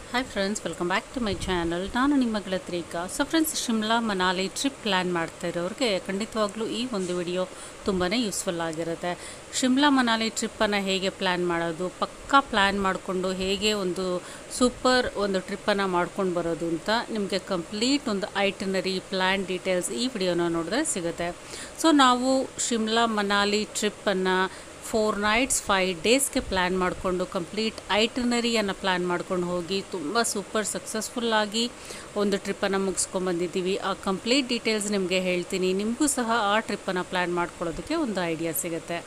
hi friends welcome back to my channel ನಾನು ನಿಮ್ಮ ಗೆಳತ್ರೀಕಾ so friends Shimla Manali trip plan ಮಾಡ್ತಾ ಇರೋರಿಗೆ ಖಂಡಿತವಾಗ್ಲೂ ಈ ಒಂದು ವಿಡಿಯೋ ತುಂಬಾ ಯೂಸ್ಫುಲ್ ಆಗಿರುತ್ತೆ ಶಿಮ್ಲಾ ಮನಾಲಿ ಟ್ರಿಪ್ಪನ್ನು ಹೇಗೆ ಪ್ಲ್ಯಾನ್ ಮಾಡೋದು ಪಕ್ಕಾ ಪ್ಲ್ಯಾನ್ ಮಾಡಿಕೊಂಡು ಹೇಗೆ ಒಂದು ಸೂಪರ್ ಒಂದು ಟ್ರಿಪ್ಪನ್ನು ಮಾಡ್ಕೊಂಡು ಬರೋದು ಅಂತ ನಿಮಗೆ ಕಂಪ್ಲೀಟ್ ಒಂದು ಐಟನರಿ ಪ್ಲ್ಯಾನ್ ಡೀಟೇಲ್ಸ್ ಈ ವಿಡಿಯೋನ ನೋಡಿದ್ರೆ ಸಿಗುತ್ತೆ ಸೊ ನಾವು ಶಿಮ್ಲಾ ಮನಾಲಿ ಟ್ರಿಪ್ಪನ್ನು ಫೋರ್ ನೈಟ್ಸ್ ಫೈವ್ ಡೇಸ್ಗೆ ಪ್ಲ್ಯಾನ್ ಮಾಡಿಕೊಂಡು ಕಂಪ್ಲೀಟ್ ಐಟನರಿಯನ್ನು ಪ್ಲ್ಯಾನ್ ಮಾಡ್ಕೊಂಡು ಹೋಗಿ ತುಂಬ ಸೂಪರ್ ಸಕ್ಸಸ್ಫುಲ್ಲಾಗಿ ಒಂದು ಟ್ರಿಪ್ಪನ್ನು ಮುಗಿಸ್ಕೊಂಬಂದಿದ್ದೀವಿ ಆ ಕಂಪ್ಲೀಟ್ ಡೀಟೇಲ್ಸ್ ನಿಮಗೆ ಹೇಳ್ತೀನಿ ನಿಮಗೂ ಸಹ ಆ ಟ್ರಿಪ್ಪನ್ನು ಪ್ಲ್ಯಾನ್ ಮಾಡ್ಕೊಳ್ಳೋದಕ್ಕೆ ಒಂದು ಐಡಿಯಾ ಸಿಗುತ್ತೆ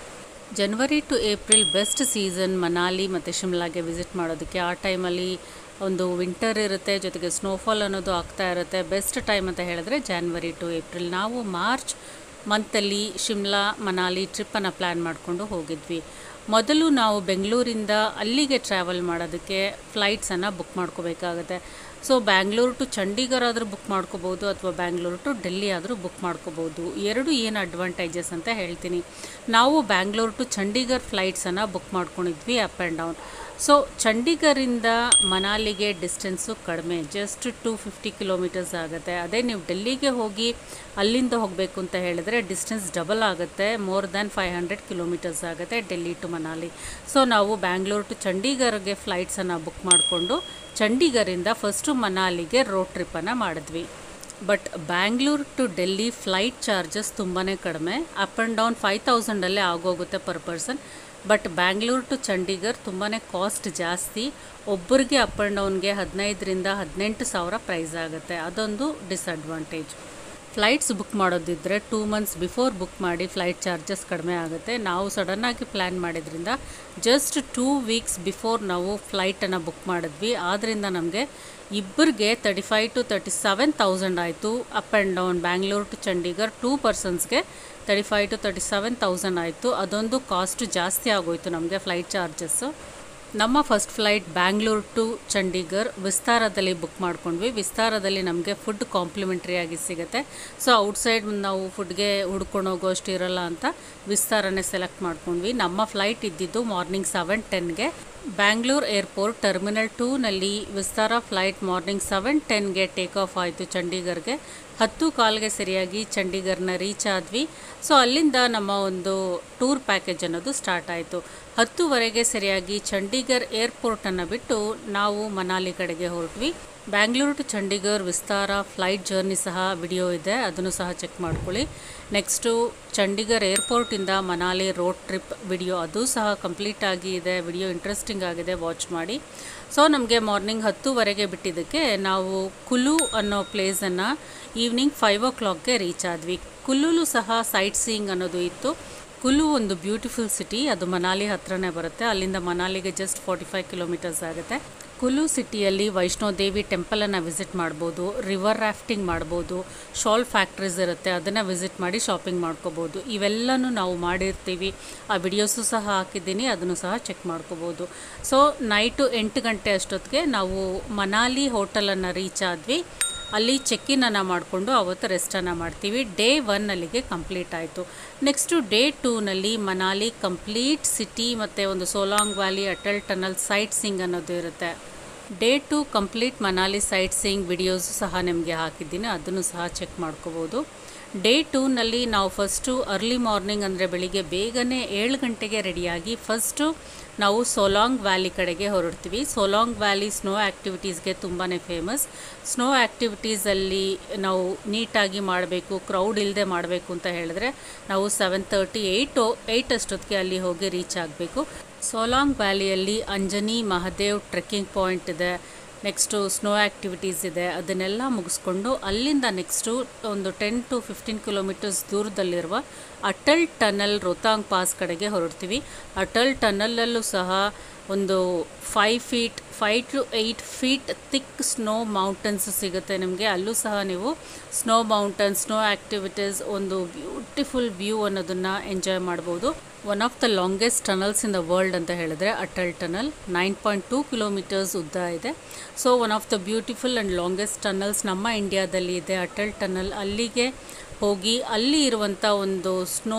ಜನವರಿ to April best season Manali ಮತ್ತು ಶಿಮ್ಲಾಗೆ ವಿಸಿಟ್ ಮಾಡೋದಕ್ಕೆ ಆ ಟೈಮಲ್ಲಿ ಒಂದು ವಿಂಟರ್ ಇರುತ್ತೆ ಜೊತೆಗೆ ಸ್ನೋಫಾಲ್ ಅನ್ನೋದು ಆಗ್ತಾ ಇರುತ್ತೆ ಬೆಸ್ಟ್ ಟೈಮ್ ಅಂತ ಹೇಳಿದ್ರೆ ಜಾನ್ವರಿ ಟು ಏಪ್ರಿಲ್ ನಾವು ಮಾರ್ಚ್ ಮಂತಲ್ಲಿ ಶಿಮ್ಲಾ ಮನಾಲಿ ಟ್ರಿಪ್ಪನ್ನು ಪ್ಲ್ಯಾನ್ ಮಾಡಿಕೊಂಡು ಹೋಗಿದ್ವಿ ಮೊದಲು ನಾವು ಬೆಂಗಳೂರಿಂದ ಅಲ್ಲಿಗೆ ಟ್ರಾವೆಲ್ ಮಾಡೋದಕ್ಕೆ ಫ್ಲೈಟ್ಸನ್ನು ಬುಕ್ ಮಾಡ್ಕೋಬೇಕಾಗುತ್ತೆ ಸೊ ಬ್ಯಾಂಗ್ಳೂರು ಟು ಚಂಡೀಗಢ ಆದರೂ ಬುಕ್ ಮಾಡ್ಕೋಬೋದು ಅಥವಾ ಬ್ಯಾಂಗ್ಳೂರು ಟು ಡೆಲ್ಲಿ ಆದರೂ ಬುಕ್ ಮಾಡ್ಕೋಬೋದು ಎರಡು ಏನು ಅಡ್ವಾಂಟೇಜಸ್ ಅಂತ ಹೇಳ್ತೀನಿ ನಾವು ಬ್ಯಾಂಗ್ಳೂರು ಟು ಚಂಡೀಗಢ ಫ್ಲೈಟ್ಸನ್ನು ಬುಕ್ ಮಾಡ್ಕೊಂಡಿದ್ವಿ ಅಪ್ ಆ್ಯಂಡ್ ಡೌನ್ ಸೊ ಚಂಡೀಗಢದಿಂದ ಮನಾಲಿಗೆ ಡಿಸ್ಟೆನ್ಸು ಕಡಿಮೆ ಜಸ್ಟ್ ಟು ಫಿಫ್ಟಿ ಕಿಲೋಮೀಟರ್ಸ್ ಆಗುತ್ತೆ ಅದೇ ನೀವು ಡೆಲ್ಲಿಗೆ ಹೋಗಿ ಅಲ್ಲಿಂದ ಹೋಗಬೇಕು ಅಂತ ಹೇಳಿದ್ರೆ ಡಿಸ್ಟೆನ್ಸ್ ಡಬಲ್ ಆಗುತ್ತೆ more than five hundred kilometres ಆಗುತ್ತೆ ಡೆಲ್ಲಿ ಟು ಮನಾಲಿ ಸೊ ನಾವು ಬ್ಯಾಂಗ್ಳೂರು ಟು ಚಂಡೀಗಢಗೆ ಫ್ಲೈಟ್ಸನ್ನು ಬುಕ್ ಮಾಡಿಕೊಂಡು ಚಂಡೀಗಢದಿಂದ ಫಸ್ಟು ಮನಾಲಿಗೆ ರೋಡ್ ಟ್ರಿಪ್ಪನ್ನು ಮಾಡಿದ್ವಿ but Bangalore to Delhi flight charges ತುಂಬಾ ಕಡಿಮೆ ಅಪ್ ಆ್ಯಂಡ್ ಡೌನ್ ಫೈವ್ ತೌಸಂಡಲ್ಲೇ ಆಗೋಗುತ್ತೆ per person but Bangalore to Chandigarh ತುಂಬಾ ಕಾಸ್ಟ್ ಜಾಸ್ತಿ ಒಬ್ಬರಿಗೆ ಅಪ್ ಆ್ಯಂಡ್ ಡೌನ್ಗೆ ಹದಿನೈದರಿಂದ ಹದಿನೆಂಟು ಸಾವಿರ ಪ್ರೈಸ್ ಆಗುತ್ತೆ ಅದೊಂದು ಡಿಸಡ್ವಾಂಟೇಜ್ ಫ್ಲೈಟ್ಸ್ ಬುಕ್ ಮಾಡೋದಿದ್ದರೆ ಟೂ ಮಂತ್ಸ್ ಬಿಫೋರ್ ಬುಕ್ ಮಾಡಿ ಫ್ಲೈಟ್ ಚಾರ್ಜಸ್ ಕಡಿಮೆ ಆಗುತ್ತೆ ನಾವು ಸಡನ್ನಾಗಿ ಪ್ಲ್ಯಾನ್ ಮಾಡಿದ್ರಿಂದ ಜಸ್ಟ್ ಟೂ ವೀಕ್ಸ್ ಬಿಫೋರ್ ನಾವು ಫ್ಲೈಟನ್ನು ಬುಕ್ ಮಾಡಿದ್ವಿ ಆದ್ದರಿಂದ ನಮಗೆ ಇಬ್ಬರಿಗೆ thirty five to thirty seven thousand ಆಯಿತು up and down Bangalore to Chandigarh two ಪರ್ಸನ್ಸ್ಗೆ thirty five to thirty seven thousand ಆಯಿತು ಅದೊಂದು ಕಾಸ್ಟ್ ಜಾಸ್ತಿ ಆಗೋಯಿತು ನಮಗೆ ಫ್ಲೈಟ್ ಚಾರ್ಜಸ್ಸು ನಮ್ಮ first flight Bangalore to Chandigarh ವಿಸ್ತಾರದಲ್ಲಿ ಬುಕ್ ಮಾಡ್ಕೊಂಡ್ವಿ ವಿಸ್ತಾರದಲ್ಲಿ ನಮಗೆ ಫುಡ್ ಕಾಂಪ್ಲಿಮೆಂಟ್ರಿ ಆಗಿ ಸಿಗುತ್ತೆ ಸೊ ಔಟ್ಸೈಡ್ ನಾವು ಫುಡ್ಗೆ ಹುಡ್ಕೊಂಡು ಹೋಗೋ ಅಷ್ಟು ಇರಲ್ಲ ಅಂತ ವಿಸ್ತಾರನೇ ಸೆಲೆಕ್ಟ್ ಮಾಡ್ಕೊಂಡ್ವಿ ನಮ್ಮ ಫ್ಲೈಟ್ ಇದ್ದಿದ್ದು ಮಾರ್ನಿಂಗ್ ಸೆವೆನ್ ಟೆನ್ಗೆ ಬ್ಯಾಂಗ್ಳೂರ್ ಏರ್ಪೋರ್ಟ್ ಟರ್ಮಿನಲ್ ಟೂನಲ್ಲಿ ವಿಸ್ತಾರ ಫ್ಲೈಟ್ ಮಾರ್ನಿಂಗ್ ಸೆವೆನ್ ಟೆನ್ಗೆ ಟೇಕ್ ಆಫ್ ಆಯಿತು ಚಂಡೀಗಢಗೆ ಹತ್ತು ಕಾಲ್ಗೆ ಸರಿಯಾಗಿ ಚಂಡೀಗಢನ ರೀಚ್ ಆದ್ವಿ ಸೊ ಅಲ್ಲಿಂದ ನಮ್ಮ ಒಂದು ಟೂರ್ ಪ್ಯಾಕೇಜ್ ಅನ್ನೋದು ಸ್ಟಾರ್ಟ್ ಆಯಿತು ಹತ್ತುವರೆಗೆ ಸರಿಯಾಗಿ ಚಂಡೀಗಢ ಏರ್ಪೋರ್ಟನ್ನು ಬಿಟ್ಟು ನಾವು ಮನಾಲಿ ಕಡೆಗೆ ಹೊರಟ್ವಿ Bangalore to Chandigarh Vistara flight journey ಸಹ ವಿಡಿಯೋ ಇದೆ ಅದನ್ನು ಸಹ ಚೆಕ್ ಮಾಡ್ಕೊಳ್ಳಿ ನೆಕ್ಸ್ಟು ಚಂಡೀಗಢ ಏರ್ಪೋರ್ಟಿಂದ ಮನಾಲಿ ರೋಡ್ ಟ್ರಿಪ್ ವಿಡಿಯೋ ಅದು ಸಹ ಕಂಪ್ಲೀಟ್ ಆಗಿ ಇದೆ ವಿಡಿಯೋ ಇಂಟ್ರೆಸ್ಟಿಂಗ್ ಆಗಿದೆ ವಾಚ್ ಮಾಡಿ ಸೊ ನಮಗೆ ಮಾರ್ನಿಂಗ್ ಹತ್ತುವರೆಗೆ ಬಿಟ್ಟಿದ್ದಕ್ಕೆ ನಾವು ಕುಲು ಅನ್ನೋ ಪ್ಲೇಸನ್ನು ಈವ್ನಿಂಗ್ ಫೈವ್ ಓ ಕ್ಲಾಕ್ಗೆ ರೀಚ್ ಆದ್ವಿ ಕುಲ್ಲುಲು ಸಹ ಸೈಟ್ ಸೀಯಿಂಗ್ ಅನ್ನೋದು ಇತ್ತು ಕುಲು ಒಂದು ಬ್ಯೂಟಿಫುಲ್ ಸಿಟಿ ಅದು ಮನಾಲಿ ಹತ್ರನೇ ಬರುತ್ತೆ ಅಲ್ಲಿಂದ ಮನಾಲಿಗೆ ಜಸ್ಟ್ ಫಾರ್ಟಿ ಫೈವ್ ಕಿಲೋಮೀಟರ್ಸ್ ಆಗುತ್ತೆ ಕುಲು ಸಿಟಿಯಲ್ಲಿ ವೈಷ್ಣೋದೇವಿ ಟೆಂಪಲನ್ನು ವಿಸಿಟ್ ಮಾಡ್ಬೋದು ರಿವರ್ ರಾಫ್ಟಿಂಗ್ ಮಾಡ್ಬೋದು ಶಾಲ್ ಫ್ಯಾಕ್ಟ್ರೀಸ್ ಇರುತ್ತೆ ಅದನ್ನು ವಿಸಿಟ್ ಮಾಡಿ ಶಾಪಿಂಗ್ ಮಾಡ್ಕೋಬೋದು ಇವೆಲ್ಲನೂ ನಾವು ಮಾಡಿರ್ತೀವಿ ಆ ವಿಡಿಯೋಸು ಸಹ ಹಾಕಿದ್ದೀನಿ ಅದನ್ನು ಸಹ ಚೆಕ್ ಮಾಡ್ಕೋಬೋದು ಸೊ ನೈಟು ಎಂಟು ಗಂಟೆ ಅಷ್ಟೊತ್ತಿಗೆ ನಾವು ಮನಾಲಿ ಹೋಟೆಲನ್ನು ರೀಚ್ ಆದ್ವಿ ಅಲ್ಲಿ ಚೆಕ್ಕಿನನ್ನು ಮಾಡಿಕೊಂಡು ಅವತ್ತು ರೆಸ್ಟನ್ನು ಮಾಡ್ತೀವಿ ಡೇ ಒನ್ ಅಲ್ಲಿಗೆ ಕಂಪ್ಲೀಟ್ ಆಯಿತು ನೆಕ್ಸ್ಟು ಡೇ ಟೂನಲ್ಲಿ ಮನಾಲಿ ಕಂಪ್ಲೀಟ್ ಸಿಟಿ ಮತ್ತು ಒಂದು Solang valley Atal tunnel sightseeing ಅನ್ನೋದು ಇರುತ್ತೆ day two complete Manali sightseeing videos ಸಹ ನಿಮಗೆ ಹಾಕಿದ್ದೀನಿ ಅದನ್ನು ಸಹ ಚೆಕ್ ಮಾಡ್ಕೋಬೋದು ಡೇ ಟೂನಲ್ಲಿ ನಾವು ಫಸ್ಟು ಅರ್ಲಿ ಮಾರ್ನಿಂಗ್ ಅಂದರೆ ಬೆಳಿಗ್ಗೆ ಬೇಗನೆ ಏಳು ಗಂಟೆಗೆ ರೆಡಿಯಾಗಿ ಫಸ್ಟು ನಾವು ಸೋಲಾಂಗ್ ವ್ಯಾಲಿ ಕಡೆಗೆ ಹೊರಡ್ತೀವಿ ಸೋಲಾಂಗ್ ವ್ಯಾಲಿ ಸ್ನೋ ಆ್ಯಕ್ಟಿವಿಟೀಸ್ಗೆ ತುಂಬಾ ಫೇಮಸ್ ಸ್ನೋ ಆ್ಯಕ್ಟಿವಿಟೀಸಲ್ಲಿ ನಾವು ನೀಟಾಗಿ ಮಾಡಬೇಕು ಕ್ರೌಡ್ ಇಲ್ಲದೆ ಮಾಡಬೇಕು ಅಂತ ಹೇಳಿದ್ರೆ ನಾವು ಸೆವೆನ್ ತರ್ಟಿ ಏಯ್ಟು ಏಯ್ಟ್ ಅಷ್ಟೊತ್ತಿಗೆ ಅಲ್ಲಿ ಹೋಗಿ ರೀಚ್ ಆಗಬೇಕು ಸೋಲಾಂಗ್ ವ್ಯಾಲಿಯಲ್ಲಿ ಅಂಜನಿ ಮಹದೇವ್ ಟ್ರೆಕ್ಕಿಂಗ್ ಪಾಯಿಂಟ್ ಇದೆ ನೆಕ್ಸ್ಟು ಸ್ನೋ ಆ್ಯಕ್ಟಿವಿಟೀಸ್ ಇದೆ ಅದನ್ನೆಲ್ಲ ಮುಗಿಸ್ಕೊಂಡು ಅಲ್ಲಿಂದ ನೆಕ್ಸ್ಟು ಒಂದು ಟೆನ್ ಟು ಫಿಫ್ಟೀನ್ ಕಿಲೋಮೀಟರ್ಸ್ ದೂರದಲ್ಲಿರುವ ಅಟಲ್ ಟನಲ್ ರೋತಾಂಗ್ ಪಾಸ್ ಕಡೆಗೆ ಹೊರಡ್ತೀವಿ ಅಟಲ್ ಟನಲಲ್ಲೂ ಸಹ ಒಂದು five feet five to eight feet thick snow mountains ಸಿಗುತ್ತೆ ನಿಮಗೆ ಅಲ್ಲೂ ಸಹ ನೀವು ಸ್ನೋ ಮೌಂಟನ್ ಸ್ನೋ ಆ್ಯಕ್ಟಿವಿಟೀಸ್ ಒಂದು ಬ್ಯೂಟಿಫುಲ್ ವ್ಯೂ ಅನ್ನೋದನ್ನು ಎಂಜಾಯ್ ಮಾಡ್ಬೋದು one of the longest tunnels in the world ಅಂತ ಹೇಳಿದ್ರೆ Atal tunnel nine point two kilometres ಉದ್ದ ಇದೆ so one of the beautiful and longest tunnels ನಮ್ಮ ಇಂಡಿಯಾದಲ್ಲಿ ಇದೆ ಅಟಲ್ ಟನಲ್ ಅಲ್ಲಿಗೆ ಹೋಗಿ ಅಲ್ಲಿ ಇರುವಂಥ ಒಂದು snow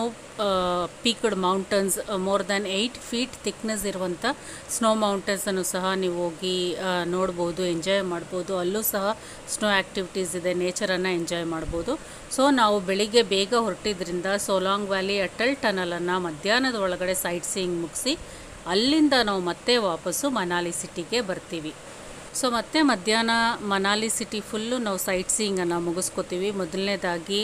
peaked mountains more than eight feet thickness ಇರುವಂಥ ಸ್ನೋ ಮೌಂಟನ್ಸನ್ನು ಸಹ ನೀವು ಹೋಗಿ ಆ, ನೋಡ್ಬೋದು ಎಂಜಾಯ್ ಮಾಡ್ಬೋದು ಅಲ್ಲೂ ಸಹ ಸ್ನೋ ಆ್ಯಕ್ಟಿವಿಟೀಸ್ ಇದೆ ನೇಚರನ್ನು ಎಂಜಾಯ್ ಮಾಡ್ಬೋದು ಸೊ ನಾವು ಬೆಳಿಗ್ಗೆ ಬೇಗ ಹೊರಟಿದ್ರಿಂದ ಸೋಲಾಂಗ್ ವ್ಯಾಲಿ ಅಟಲ್ ಟನಲನ್ನು ಮಧ್ಯಾಹ್ನದ ಒಳಗಡೆ ಸೈಟ್ ಸೀಯಿಂಗ್ ಮುಗಿಸಿ ಅಲ್ಲಿಂದ ನಾವು ಮತ್ತೆ ವಾಪಸ್ಸು ಮನಾಲಿ ಸಿಟಿಗೆ ಬರ್ತೀವಿ ಸೊ ಮತ್ತೆ ಮಧ್ಯಾಹ್ನ ಮನಾಲಿ ಸಿಟಿ ಫುಲ್ಲು ನಾವು ಸೈಟ್ ಸೀಯಿಂಗನ್ನು ಮುಗಿಸ್ಕೋತೀವಿ ಮೊದಲನೇದಾಗಿ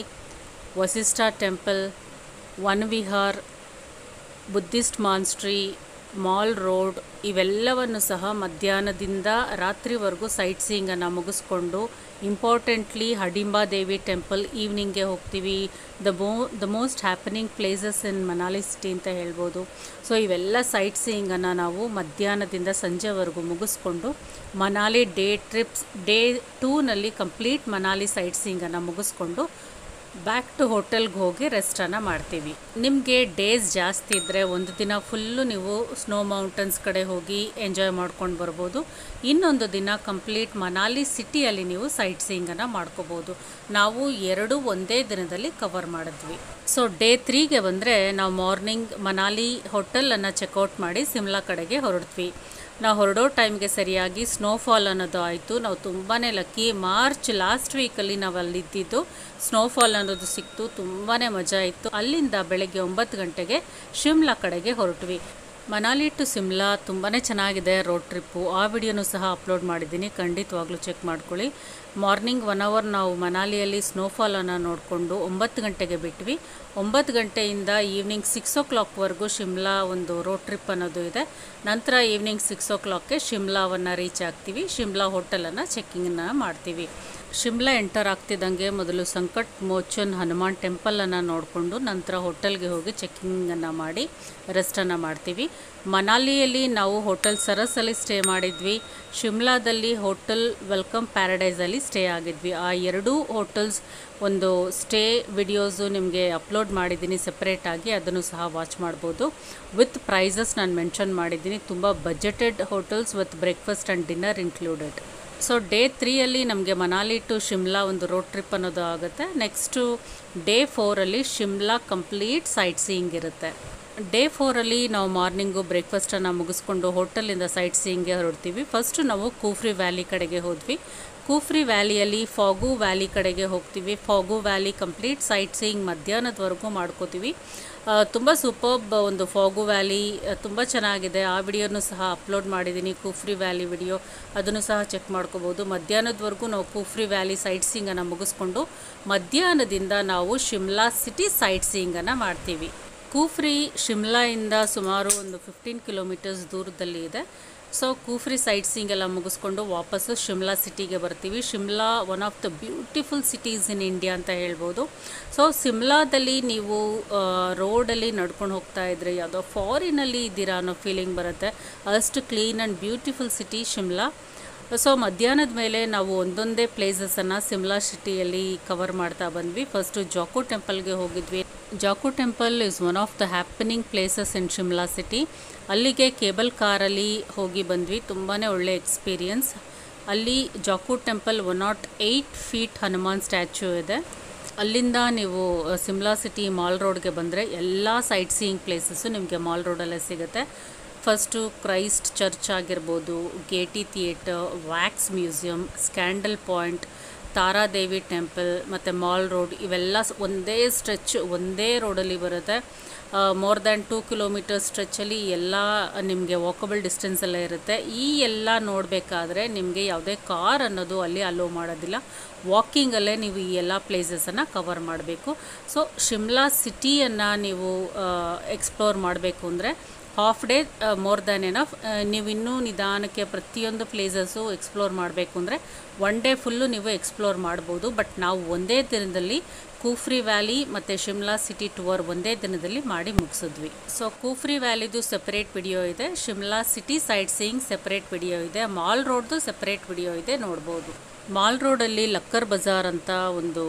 Vashisht temple Van Vihar Buddhist monastery mall road ಇವೆಲ್ಲವನ್ನು ಸಹ ಮಧ್ಯಾಹ್ನದಿಂದ ರಾತ್ರಿವರೆಗೂ ಸೈಟ್ ಸೀಯಿಂಗನ್ನು ಮುಗಿಸ್ಕೊಂಡು ಇಂಪಾರ್ಟೆಂಟ್ಲಿ ಹಡಿಂಬಾ ದೇವಿ ಟೆಂಪಲ್ ಈವ್ನಿಂಗ್ಗೆ ಹೋಗ್ತೀವಿ ದ ಮೋ the most happening places in Manali city ಅಂತ ಹೇಳ್ಬೋದು ಸೊ ಇವೆಲ್ಲ ಸೈಟ್ ಸೀಯಿಂಗನ್ನು ನಾವು ಮಧ್ಯಾಹ್ನದಿಂದ ಸಂಜೆವರೆಗೂ ಮುಗಿಸ್ಕೊಂಡು ಮನಾಲಿ ಡೇ ಟ್ರಿಪ್ಸ್ ಡೇ ಟೂನಲ್ಲಿ ಕಂಪ್ಲೀಟ್ ಮನಾಲಿ ಸೈಟ್ ಸೀಯಿಂಗನ್ನು ಮುಗಿಸ್ಕೊಂಡು ಬ್ಯಾಕ್ ಟು ಹೋಟೆಲ್ಗೆ ಹೋಗಿ ರೆಸ್ಟನ್ನು ಮಾಡ್ತೀವಿ ನಿಮಗೆ ಡೇಸ್ ಜಾಸ್ತಿ ಇದ್ದರೆ ಒಂದು ದಿನ ಫುಲ್ಲು ನೀವು ಸ್ನೋ ಮೌಂಟನ್ಸ್ ಕಡೆ ಹೋಗಿ ಎಂಜಾಯ್ ಮಾಡ್ಕೊಂಡು ಬರ್ಬೋದು ಇನ್ನೊಂದು ದಿನ ಕಂಪ್ಲೀಟ್ ಮನಾಲಿ ಸಿಟಿಯಲ್ಲಿ ನೀವು ಸೈಟ್ ಸೀಯಿಂಗನ್ನು ಮಾಡ್ಕೋಬೋದು ನಾವು ಎರಡು ಒಂದೇ ದಿನದಲ್ಲಿ ಕವರ್ ಮಾಡಿದ್ವಿ ಸೊ ಡೇ ತ್ರೀಗೆ ಬಂದರೆ ನಾವು ಮಾರ್ನಿಂಗ್ ಮನಾಲಿ ಹೋಟೆಲನ್ನು ಚೆಕ್ಔಟ್ ಮಾಡಿ ಸಿಮ್ಲಾ ಕಡೆಗೆ ಹೊರಡ್ತೀವಿ ನಾವು ಹೊರಡೋ ಟೈಮ್ಗೆ ಸರಿಯಾಗಿ ಸ್ನೋಫಾಲ್ ಅನ್ನೋದು ಆಯಿತು ನಾವು ತುಂಬಾ ಲಕ್ಕಿ ಮಾರ್ಚ್ ಲಾಸ್ಟ್ ವೀಕಲ್ಲಿ ನಾವು ಅಲ್ಲಿದ್ದಿದ್ದು ಸ್ನೋಫಾಲ್ ಅನ್ನೋದು ಸಿಕ್ತು ತುಂಬಾ ಮಜಾ ಇತ್ತು ಅಲ್ಲಿಂದ ಬೆಳಗ್ಗೆ ಒಂಬತ್ತು ಗಂಟೆಗೆ ಶಿಮ್ಲಾ ಕಡೆಗೆ ಹೊರಟ್ವಿ ಮನಾಲಿ ಟು ಸಿಮ್ಲಾ ತುಂಬಾ ಚೆನ್ನಾಗಿದೆ ರೋಡ್ ಟ್ರಿಪ್ಪು ಆ ವಿಡಿಯೋನೂ ಸಹ ಅಪ್ಲೋಡ್ ಮಾಡಿದ್ದೀನಿ ಖಂಡಿತವಾಗ್ಲೂ ಚೆಕ್ ಮಾಡ್ಕೊಳ್ಳಿ ಮಾರ್ನಿಂಗ್ ಒನ್ ಅವರ್ ನಾವು ಮನಾಲಿಯಲ್ಲಿ ಸ್ನೋಫಾಲನ್ನು ನೋಡಿಕೊಂಡು ಒಂಬತ್ತು ಗಂಟೆಗೆ ಬಿಟ್ವಿ ಒಂಬತ್ತು ಗಂಟೆಯಿಂದ ಈವ್ನಿಂಗ್ ಸಿಕ್ಸ್ ಓ ಕ್ಲಾಕ್ವರೆಗೂ ಶಿಮ್ಲಾ ಒಂದು ರೋಡ್ ಟ್ರಿಪ್ ಅನ್ನೋದು ಇದೆ ನಂತರ ಈವ್ನಿಂಗ್ ಸಿಕ್ಸ್ ಓ ಕ್ಲಾಕ್ಗೆ ಶಿಮ್ಲಾವನ್ನು ರೀಚ್ ಆಗ್ತೀವಿ ಶಿಮ್ಲಾ ಹೋಟೆಲನ್ನು ಚೆಕ್ಕಿಂಗನ್ನು ಮಾಡ್ತೀವಿ ಶಿಮ್ಲಾ ಎಂಟರ್ ಆಗ್ತಿದ್ದಂಗೆ ಮೊದಲು ಸಂಕಟ್ ಮೋಚನ್ ಹನುಮಾನ್ ಟೆಂಪಲನ್ನು ನೋಡಿಕೊಂಡು ನಂತರ ಹೋಟೆಲ್ಗೆ ಹೋಗಿ ಚೆಕ್ಕಿಂಗನ್ನು ಮಾಡಿ ರೆಸ್ಟನ್ನು ಮಾಡ್ತೀವಿ ಮನಾಲಿಯಲ್ಲಿ ನಾವು ಹೋಟೆಲ್ ಸರಸಲ್ಲಿ ಸ್ಟೇ ಮಾಡಿದ್ವಿ ಶಿಮ್ಲಾದಲ್ಲಿ ಹೋಟೆಲ್ ವೆಲ್ಕಮ್ ಪ್ಯಾರಡೈಸಲ್ಲಿ ಸ್ಟೇ ಆಗಿದ್ವಿ ಆ ಎರಡೂ ಹೋಟೆಲ್ಸ್ ಒಂದು ಸ್ಟೇ ವಿಡಿಯೋಸು ನಿಮಗೆ ಅಪ್ಲೋಡ್ ಮಾಡಿದ್ದೀನಿ ಸೆಪ್ರೇಟಾಗಿ ಅದನ್ನು ಸಹ ವಾಚ್ ಮಾಡ್ಬೋದು ವಿತ್ ಪ್ರೈಸಸ್ ನಾನು ಮೆನ್ಷನ್ ಮಾಡಿದ್ದೀನಿ ತುಂಬ budgeted hotels with breakfast and dinner included so day ತ್ರೀಯಲ್ಲಿ ನಮಗೆ ಮನಾಲಿ ಟು ಶಿಮ್ಲಾ ಒಂದು ರೋಡ್ ಟ್ರಿಪ್ ಅನ್ನೋದು ಆಗುತ್ತೆ ನೆಕ್ಸ್ಟು ಡೇ ಫೋರಲ್ಲಿ ಶಿಮ್ಲಾ ಕಂಪ್ಲೀಟ್ ಸೈಟ್ ಸೀಯಿಂಗ್ ಇರುತ್ತೆ ಡೇ ಫೋರಲ್ಲಿ ನಾವು ಮಾರ್ನಿಂಗು ಬ್ರೇಕ್ಫಾಸ್ಟನ್ನು ಮುಗಿಸ್ಕೊಂಡು ಹೋಟೆಲಿಂದ ಸೈಟ್ ಸೀಯಿಂಗ್ಗೆ ಹೊರಡ್ತೀವಿ ಫಸ್ಟು ನಾವು ಕೂಫ್ರಿ ವ್ಯಾಲಿ ಕಡೆಗೆ ಹೋದ್ವಿ ಕೂಫ್ರಿ ವ್ಯಾಲಿಯಲ್ಲಿ ಫಾಗು ವ್ಯಾಲಿ ಕಡೆಗೆ ಹೋಗ್ತೀವಿ Fagu valley complete sightseeing ಮಧ್ಯಾಹ್ನದವರೆಗೂ ಮಾಡ್ಕೋತೀವಿ ತುಂಬ ಸೂಪರ್ಬ್ ಒಂದು ಫಾಗು ವ್ಯಾಲಿ ತುಂಬ ಚೆನ್ನಾಗಿದೆ ಆ ವಿಡಿಯೋನು ಸಹ ಅಪ್ಲೋಡ್ ಮಾಡಿದ್ದೀನಿ ಕೂಫ್ರಿ ವ್ಯಾಲಿ ವಿಡಿಯೋ ಅದನ್ನು ಸಹ ಚೆಕ್ ಮಾಡ್ಕೋಬೋದು ಮಧ್ಯಾಹ್ನದವರೆಗೂ ನಾವು ಕೂಫ್ರಿ ವ್ಯಾಲಿ ಸೈಟ್ ಸೀಯಿಂಗನ್ನು ಮುಗಿಸ್ಕೊಂಡು ಮಧ್ಯಾಹ್ನದಿಂದ ನಾವು ಶಿಮ್ಲಾ ಸಿಟಿ ಸೈಟ್ ಸೀಯಿಂಗನ್ನು ಮಾಡ್ತೀವಿ ಕೂಫ್ರಿ ಶಿಮ್ಲಾಯಿಂದ ಸುಮಾರು ಒಂದು ಫಿಫ್ಟೀನ್ ಕಿಲೋಮೀಟರ್ಸ್ ದೂರದಲ್ಲಿ ಇದೆ ಸೊ ಕೂಫ್ರಿ ಸೈಟ್ ಸೀಯಿಂಗ್ ಎಲ್ಲ ಮುಗಿಸ್ಕೊಂಡು ವಾಪಸ್ಸು ಶಿಮ್ಲಾ ಸಿಟಿಗೆ ಬರ್ತೀವಿ Shimla one of the beautiful cities in India ಅಂತ ಹೇಳ್ಬೋದು ಸೊ ಸಿಮ್ಲಾದಲ್ಲಿ ನೀವು ರೋಡಲ್ಲಿ ನಡ್ಕೊಂಡು ಹೋಗ್ತಾ ಇದ್ರೆ ಯಾವುದೋ ಫಾರಿನಲ್ಲಿ ಇದ್ದೀರಾ ಅನ್ನೋ ಫೀಲಿಂಗ್ ಬರುತ್ತೆ ಅಷ್ಟು clean and beautiful city Shimla so ಮಧ್ಯಾಹ್ನದ ಮೇಲೆ ನಾವು ಒಂದೊಂದೇ ಪ್ಲೇಸಸನ್ನು ಸಿಮ್ಲಾ ಸಿಟಿಯಲ್ಲಿ ಕವರ್ ಮಾಡ್ತಾ ಬಂದ್ವಿ ಫಸ್ಟು ಜಾಕು ಟೆಂಪಲ್ಗೆ ಹೋಗಿದ್ವಿ Jakhu temple is one of the happening places in Shimla city ಅಲ್ಲಿಗೆ ಕೇಬಲ್ ಕಾರಲ್ಲಿ ಹೋಗಿ ಬಂದ್ವಿ ತುಂಬಾ ಒಳ್ಳೆ ಎಕ್ಸ್ಪೀರಿಯನ್ಸ್ ಅಲ್ಲಿ Jakhu temple one nought eight feet Hanuman statue ಇದೆ ಅಲ್ಲಿಂದ ನೀವು ಅ, ಸಿಮ್ಲಾ ಸಿಟಿ ಮಾಲ್ ರೋಡ್ಗೆ ಬಂದರೆ ಎಲ್ಲ ಸೈಟ್ ಸೀಯಿಂಗ್ ಪ್ಲೇಸಸ್ಸು ನಿಮಗೆ ಮಾಲ್ ರೋಡಲ್ಲೇ ಸಿಗುತ್ತೆ ಫಸ್ಟು ಕ್ರೈಸ್ಟ್ ಚರ್ಚ್ ಆಗಿರ್ಬೋದು Gaiety theatre wax museum scandal point Taradevi temple ಮತ್ತು ಮಾಲ್ ರೋಡ್ ಇವೆಲ್ಲ ಸ್- ಒಂದೇ ಸ್ಟ್ರೆಚ್ ಒಂದೇ ರೋಡಲ್ಲಿ ಬರುತ್ತೆ ಮೋರ್ ದ್ಯಾನ್ ಟೂ ಕಿಲೋಮೀಟರ್ ಸ್ಟ್ರೆಚ್ಚಲ್ಲಿ ಎಲ್ಲ ನಿಮಗೆ ವಾಕಬಲ್ ಡಿಸ್ಟೆನ್ಸಲ್ಲೇ ಇರುತ್ತೆ ಈ ಎಲ್ಲ ನೋಡಬೇಕಾದ್ರೆ ನಿಮಗೆ ಯಾವುದೇ ಕಾರ್ ಅನ್ನೋದು ಅಲ್ಲಿ ಅಲೋ ಮಾಡೋದಿಲ್ಲ ವಾಕಿಂಗಲ್ಲೇ ನೀವು ಈ ಎಲ್ಲ ಪ್ಲೇಸಸನ್ನು ಕವರ್ ಮಾಡಬೇಕು ಸೊ ಶಿಮ್ಲಾ ಸಿಟಿಯನ್ನು ನೀವು ಎಕ್ಸ್ಪ್ಲೋರ್ ಮಾಡಬೇಕು ಅಂದರೆ half day more than enough ನೀವು ಇನ್ನೂ ನಿಧಾನಕ್ಕೆ ಪ್ರತಿಯೊಂದು ಪ್ಲೇಸಸ್ಸು ಎಕ್ಸ್ಪ್ಲೋರ್ ಮಾಡಬೇಕು ಅಂದರೆ ಒನ್ ಡೇ ಫುಲ್ಲು ನೀವು ಎಕ್ಸ್ಪ್ಲೋರ್ ಮಾಡ್ಬೋದು ಬಟ್ ನಾವು ಒಂದೇ ದಿನದಲ್ಲಿ ಕೂಫ್ರಿ ವ್ಯಾಲಿ ಮತ್ತು ಶಿಮ್ಲಾ ಸಿಟಿ ಟೂರ್ ಒಂದೇ ದಿನದಲ್ಲಿ ಮಾಡಿ ಮುಗಿಸಿದ್ವಿ ಸೊ ಕೂಫ್ರಿ ವ್ಯಾಲಿದು ಸೆಪರೇಟ್ ವಿಡಿಯೋ ಇದೆ Shimla city sightseeing separate video ಇದೆ ಮಾಲ್ ರೋಡ್ದು ಸೆಪರೇಟ್ ವಿಡಿಯೋ ಇದೆ ನೋಡ್ಬೋದು ಮಾಲ್ ರೋಡಲ್ಲಿ ಲಕ್ಕರ್ ಬಜಾರ್ ಅಂತ ಒಂದು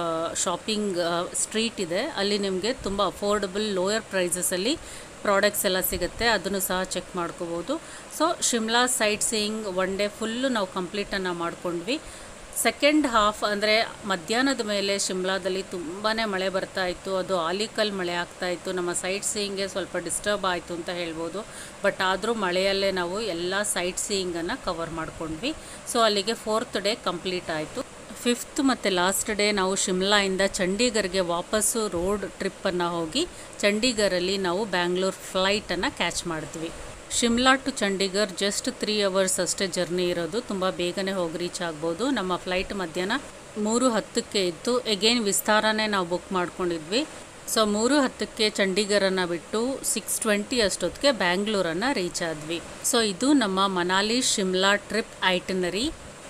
ಶಾಪಿಂಗ್ ಸ್ಟ್ರೀಟ್ ಇದೆ ಅಲ್ಲಿ ನಿಮಗೆ ತುಂಬ ಅಫೋರ್ಡಬಲ್ ಲೋಯರ್ ಪ್ರೈಸಸಲ್ಲಿ ಪ್ರಾಡಕ್ಟ್ಸ್ ಎಲ್ಲ ಸಿಗುತ್ತೆ ಅದನ್ನು ಸಹ ಚೆಕ್ ಮಾಡ್ಕೋಬೋದು so Shimla sightseeing one day full ನಾವು ಕಂಪ್ಲೀಟನ್ನು ಮಾಡ್ಕೊಂಡ್ವಿ ಸೆಕೆಂಡ್ ಹಾಫ್ ಅಂದರೆ ಮಧ್ಯಾಹ್ನದ ಮೇಲೆ ಶಿಮ್ಲಾದಲ್ಲಿ ತುಂಬಾ ಮಳೆ ಬರ್ತಾ ಇತ್ತು ಅದು ಆಲಿಕಲ್ ಮಳೆ ಆಗ್ತಾ ಇತ್ತು ನಮ್ಮ ಸೈಟ್ ಸೀಯಿಂಗ್ಗೆ ಸ್ವಲ್ಪ ಡಿಸ್ಟರ್ಬ್ ಆಯಿತು ಅಂತ ಹೇಳ್ಬೋದು ಬಟ್ ಆದರೂ ಮಳೆಯಲ್ಲೇ ನಾವು ಎಲ್ಲ ಸೈಟ್ ಸೀಯಿಂಗನ್ನು ಕವರ್ ಮಾಡ್ಕೊಂಡ್ವಿ ಸೊ ಅಲ್ಲಿಗೆ ಫೋರ್ತ್ ಡೇ ಕಂಪ್ಲೀಟ್ ಆಯಿತು ಫಿಫ್ತ್ ಮತ್ತು ಲಾಸ್ಟ್ ಡೇ ನಾವು ಶಿಮ್ಲಾಯಿಂದ ಚಂಡೀಗರ್ಗೆ ವಾಪಸ್ಸು ರೋಡ್ ಟ್ರಿಪ್ಪನ್ನು ಹೋಗಿ ಚಂಡೀಗರಲ್ಲಿ ನಾವು ಬ್ಯಾಂಗ್ಳೂರ್ ಫ್ಲೈಟನ್ನು ಕ್ಯಾಚ್ ಮಾಡಿದ್ವಿ Shimla to Chandigarh just three hours ಅಷ್ಟೇ ಜರ್ನಿ ಇರೋದು ತುಂಬ ಬೇಗನೆ ಹೋಗಿ ರೀಚ್ ಆಗ್ಬೋದು ನಮ್ಮ ಫ್ಲೈಟ್ ಮಧ್ಯಾಹ್ನ ಮೂರು ಹತ್ತಕ್ಕೆ ಇತ್ತು ಎಗೇನ್ ವಿಸ್ತಾರನೇ ನಾವು ಬುಕ್ ಮಾಡ್ಕೊಂಡಿದ್ವಿ ಸೊ ಮೂರು ಹತ್ತಕ್ಕೆ ಚಂಡೀಗರನ್ನು ಬಿಟ್ಟು ಸಿಕ್ಸ್ ಟ್ವೆಂಟಿ ಅಷ್ಟೊತ್ತಿಗೆ ಬ್ಯಾಂಗ್ಳೂರನ್ನು ರೀಚ್ ಆದ್ವಿ ಸೊ ಇದು ನಮ್ಮ ಮನಾಲಿ ಶಿಮ್ಲಾ ಟ್ರಿಪ್ ಐಟನರಿ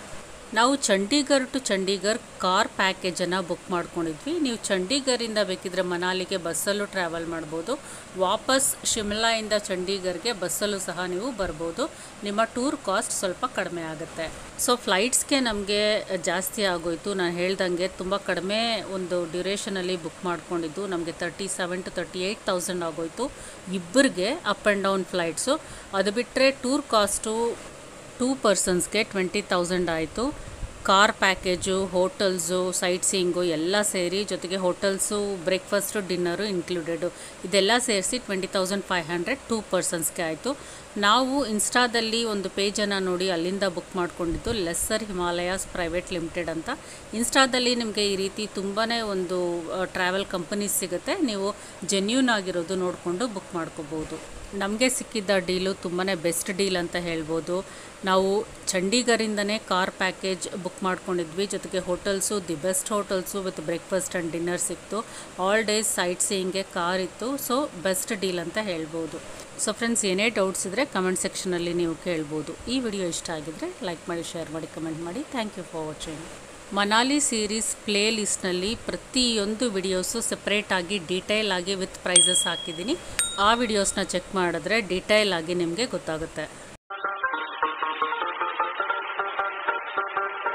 ನಾವು ಚಂಡೀಗರ್ ಟು ಚಂಡೀಗರ್ ಕಾರ್ ಪ್ಯಾಕೇಜನ್ನು ಬುಕ್ ಮಾಡ್ಕೊಂಡಿದ್ವಿ ನೀವು ಚಂಡೀಗರಿಂದ ಬೇಕಿದ್ರೆ ಮನಾಲಿಗೆ ಬಸ್ಸಲ್ಲೂ ಟ್ರಾವೆಲ್ ಮಾಡ್ಬೋದು ವಾಪಸ್ ಶಿಮ್ಲಾಯಿಂದ ಚಂಡೀಗರ್ಗೆ ಬಸ್ಸಲ್ಲೂ ಸಹ ನೀವು ಬರ್ಬೋದು ನಿಮ್ಮ ಟೂರ್ ಕಾಸ್ಟ್ ಸ್ವಲ್ಪ ಕಡಿಮೆ ಆಗುತ್ತೆ ಸೊ ಫ್ಲೈಟ್ಸ್ಗೆ ನಮಗೆ ಜಾಸ್ತಿ ಆಗೋಯಿತು ನಾನು ಹೇಳ್ದಂಗೆ ತುಂಬ ಕಡಿಮೆ ಒಂದು ಡ್ಯೂರೇಷನಲ್ಲಿ ಬುಕ್ ಮಾಡ್ಕೊಂಡಿದ್ದು ನಮಗೆ thirty seven to thirty eight thousand ಆಗೋಯಿತು ಇಬ್ಬರಿಗೆ ಅಪ್ ಆ್ಯಂಡ್ ಡೌನ್ ಫ್ಲೈಟ್ಸು ಅದು ಬಿಟ್ಟರೆ ಟೂರ್ ಕಾಸ್ಟು ಟೂ ಪರ್ಸನ್ಸ್ಗೆ ಟ್ವೆಂಟಿ ತೌಸಂಡ್ ಆಯಿತು car package hotels sightseeing ಎಲ್ಲ ಸೇರಿ ಜೊತೆಗೆ ಹೋಟೆಲ್ಸು ಬ್ರೇಕ್ಫಾಸ್ಟು ಡಿನ್ನರು ಇನ್ಕ್ಲೂಡೆಡು ಇದೆಲ್ಲ ಸೇರಿಸಿ twenty thousand five hundred two ಪರ್ಸನ್ಸ್ಗೆ ಆಯಿತು ನಾವು ಇನ್ಸ್ಟಾದಲ್ಲಿ ಒಂದು ಪೇಜನ್ನು ನೋಡಿ ಅಲ್ಲಿಂದ ಬುಕ್ ಮಾಡ್ಕೊಂಡಿದ್ದು ಲೆಸ್ಸರ್ ಹಿಮಾಲಯಾಸ್ ಪ್ರೈವೇಟ್ ಲಿಮಿಟೆಡ್ ಅಂತ ಇನ್ಸ್ಟಾದಲ್ಲಿ ನಿಮಗೆ ಈ ರೀತಿ ತುಂಬಾ ಒಂದು ಟ್ರಾವೆಲ್ ಕಂಪನೀಸ್ ಸಿಗುತ್ತೆ ನೀವು ಜೆನ್ಯೂನ್ ಆಗಿರೋದು ನೋಡಿಕೊಂಡು ಬುಕ್ ಮಾಡ್ಕೋಬೋದು ನಮಗೆ ಸಿಕ್ಕಿದ್ದ ಡೀಲು ತುಂಬಾ ಬೆಸ್ಟ್ ಡೀಲ್ ಅಂತ ಹೇಳ್ಬೋದು ನಾವು ಚಂಡೀಗರಿಂದನೇ ಕಾರ್ ಪ್ಯಾಕೇಜ್ ಬುಕ್ ಮಾಡ್ಕೊಂಡಿದ್ವಿ ಜೊತೆಗೆ hotels the best hotels with breakfast and dinner ಸಿಕ್ತು ಆಲ್ ಡೇಸ್ ಸೈಟ್ ಸೀಯಿಂಗ್ಗೆ ಕಾರ್ ಇತ್ತು ಸೊ ಬೆಸ್ಟ್ ಡೀಲ್ ಅಂತ ಹೇಳ್ಬೋದು ಸೊ ಫ್ರೆಂಡ್ಸ್ ಏನೇ ಡೌಟ್ಸ್ ಇದ್ದರೆ ಕಮೆಂಟ್ ಸೆಕ್ಷನಲ್ಲಿ ನೀವು ಕೇಳ್ಬೋದು ಈ ವಿಡಿಯೋ ಇಷ್ಟ ಆಗಿದ್ರೆ ಲೈಕ್ ಮಾಡಿ ಶೇರ್ ಮಾಡಿ ಕಮೆಂಟ್ ಮಾಡಿ thank you for watching Manali series play ಲಿಸ್ಟ್ನಲ್ಲಿ ಪ್ರತಿಯೊಂದು ವಿಡಿಯೋಸು ಸೆಪ್ರೇಟ್ ಆಗಿ ಡೀಟೇಲ್ ಆಗಿ ವಿತ್ ಪ್ರೈಸಸ್ ಹಾಕಿದ್ದೀನಿ ಆ ವಿಡಿಯೋಸ್ನ ಚೆಕ್ ಮಾಡಿದ್ರೆ ಡೀಟೇಲ್ ಆಗಿ ನಿಮಗೆ ಗೊತ್ತಾಗುತ್ತೆ